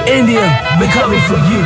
India, we're coming for you.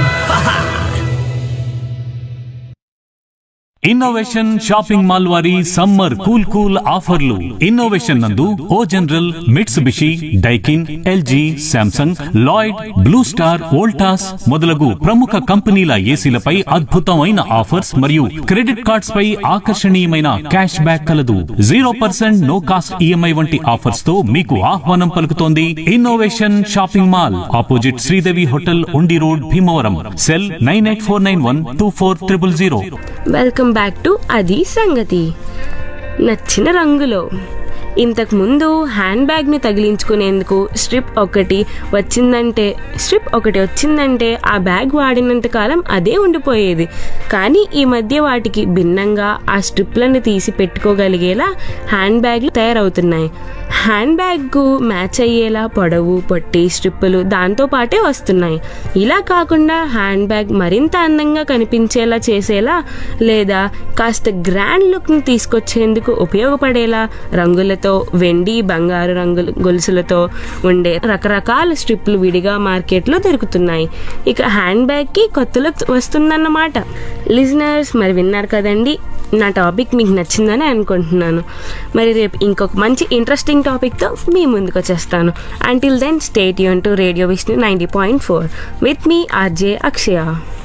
Innovation shopping mall వారి summer cool cool ఆఫర్లు innovation నందు O General Mitsubishi Daikin LG Samsung Lloyd Blue Star Voltas మొదలగు ప్రముఖ కంపెనీల ఏసీలపై అద్భుతమైన ఆఫర్స్ మరియు క్రెడిట్ కార్డ్స్ పై ఆకర్షణీయమైన క్యాష్ బ్యాక్ కలదు zero percent no cost EMI వంటి ఆఫర్స్ తో మీకు ఆహ్వానం పలుకుతోంది innovation shopping mall opposite Sridevi hotel Undi road Bhimavaram cell nine eight four nine one two four triple zero welcome back to అది సంగతి నచ్చిన రంగులో ఇంతకు ముందు హ్యాండ్ బ్యాగ్ని తగిలించుకునేందుకు స్ట్రిప్ ఒకటి వచ్చిందంటే స్ట్రిప్ ఒకటి వచ్చిందంటే ఆ బ్యాగ్ వాడినంత కాలం అదే ఉండిపోయేది కానీ ఈ మధ్య వాటికి భిన్నంగా ఆ స్ట్రిప్లను తీసి పెట్టుకోగలిగేలా హ్యాండ్ బ్యాగ్లు తయారవుతున్నాయి హ్యాండ్ బ్యాగ్ మ్యాచ్ అయ్యేలా పొడవు పొట్టి స్ట్రిప్పులు దాంతో పాటే వస్తున్నాయి ఇలా కాకుండా హ్యాండ్ బ్యాగ్ మరింత అందంగా కనిపించేలా చేసేలా లేదా కాస్త గ్రాండ్ లుక్ని తీసుకొచ్చేందుకు ఉపయోగపడేలా రంగులతో వెండి బంగారు రంగుల గొలుసులతో ఉండే రకరకాల స్ట్రిప్లు విడిగా మార్కెట్లో దొరుకుతున్నాయి ఇక హ్యాండ్ బ్యాగ్కి కొత్త లుక్ వస్తుందన్నమాట లిజనర్స్ మరి విన్నారు కదండి నా టాపిక్ మీకు నచ్చిందని అనుకుంటున్నాను మరి రేపు ఇంకొక మంచి ఇంట్రెస్టింగ్ టాపిక్తో మీ ముందుకు వచ్చేస్తాను అంటిల్ దెన్ స్టేట్ యూన్ to radio Vishnu ninety point four with me RJ Akshaya